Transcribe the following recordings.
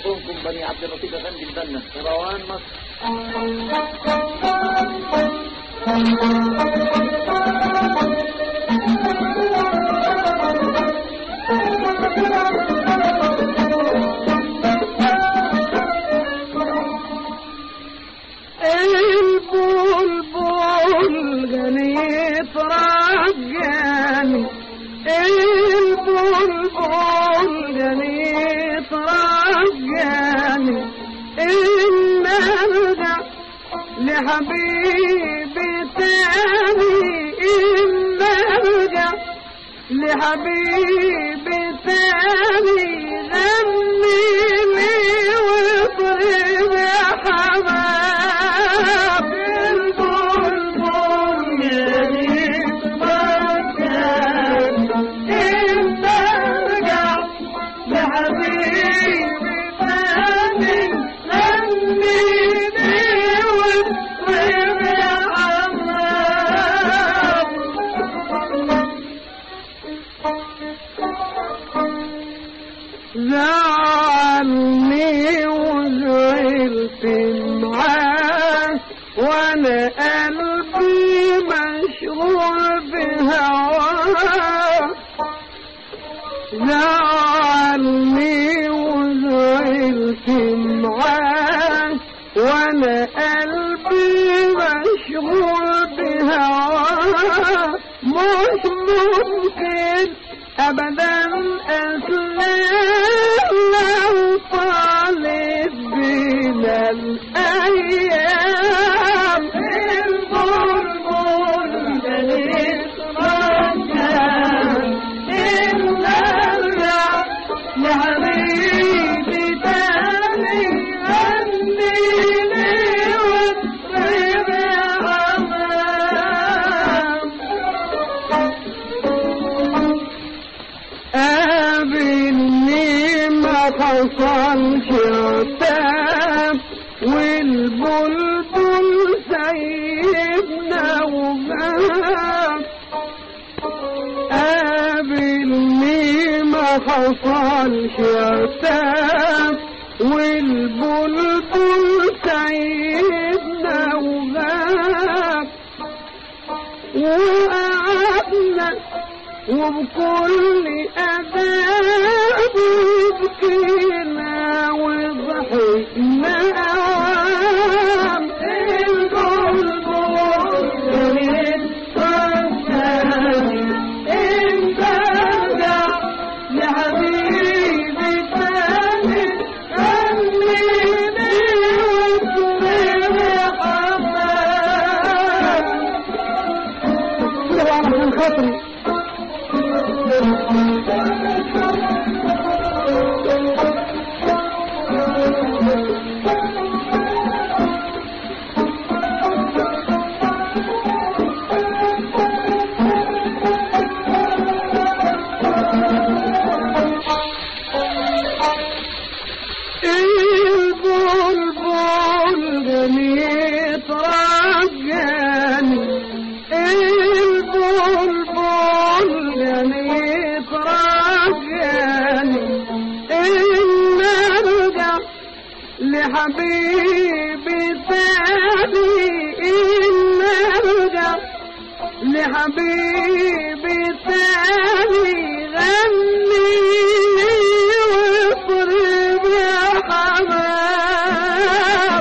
اخوكم بني عبد اللطيف افندي البنا روان مصر البلبل غنيت رجاني البلبل غنيت رجاني إن أرجع لحبيبي تاني إن أرجع لحبيبي تاني غني لي واضرب يا حباب البلبل يليق مكان انت ارجع لحبيبي تاني غني لي واضرب يا حباب زعلني وزعلت معاه وانا قلبي مشغول بهواه زعلني وزعلت معاه وانا قلبي مشغول بهواه مش ممكن ابدا اسلم لو طالت بينا الايام البلبل دليل رجال ان ارجع لحبيبي تاني غني لي واطرب يا حمام قابلني ما حصلش عتاب والبلبل سيبنا وغاب قابلني ما حصلش عتاب والبلبل سيبنا وغاب وقعدنا وبكل أداب بكينا وضحكنا أوام البلبل يتفكرني انت ارجع لحبيبي تاني غني لي واطرب يا حمام من خاطري البلبل جميت رجاني البلبل جميت رجاني إن أرجع لحبيبي تاني إن أرجع لحبيبي تاني غني واطرب يا حمام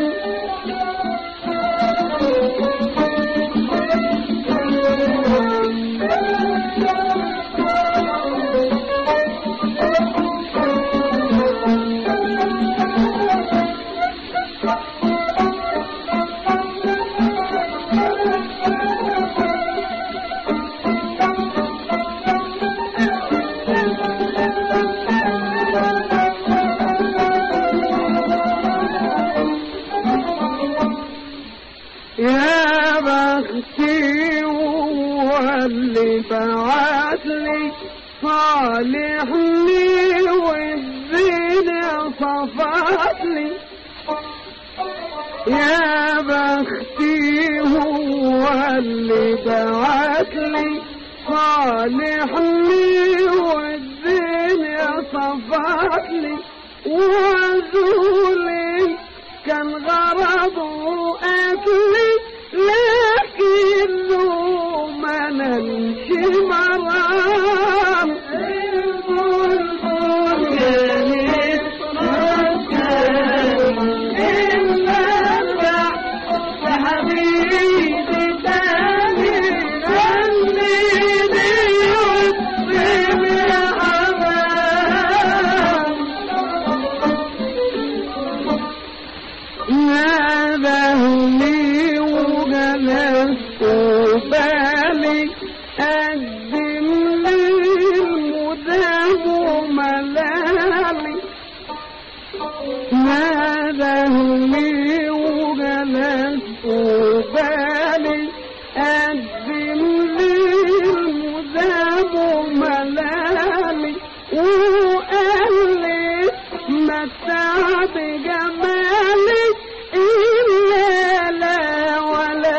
يا بختي واللي بعتلي صالحني والدنيا صفاتلي يا بختي هو اللي بعتلي صالحني والدنيا صفاتلي وزولي كان غرضه أكلي لكنه ما نمشي مرام البلبل جميل حبيبي تاني خليني يطفي يا حمام نادهني وجلست بالي قدم لي المدام وملالي نادهني وجلست بالي قدم لي المدام وملالي وقال لي متع بجمالي إلا لا ولا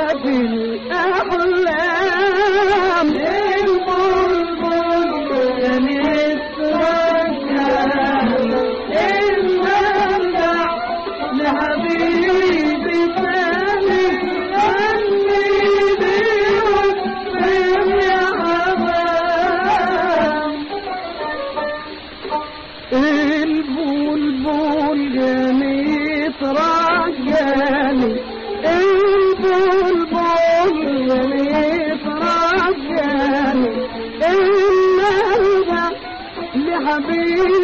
بالأحلام البلبل كانت المرجع لحبيبي ثاني خليني أقسم يا حمام البلبل جنيت رجاني البلبل جنيت رجاني المرجع لحبيبي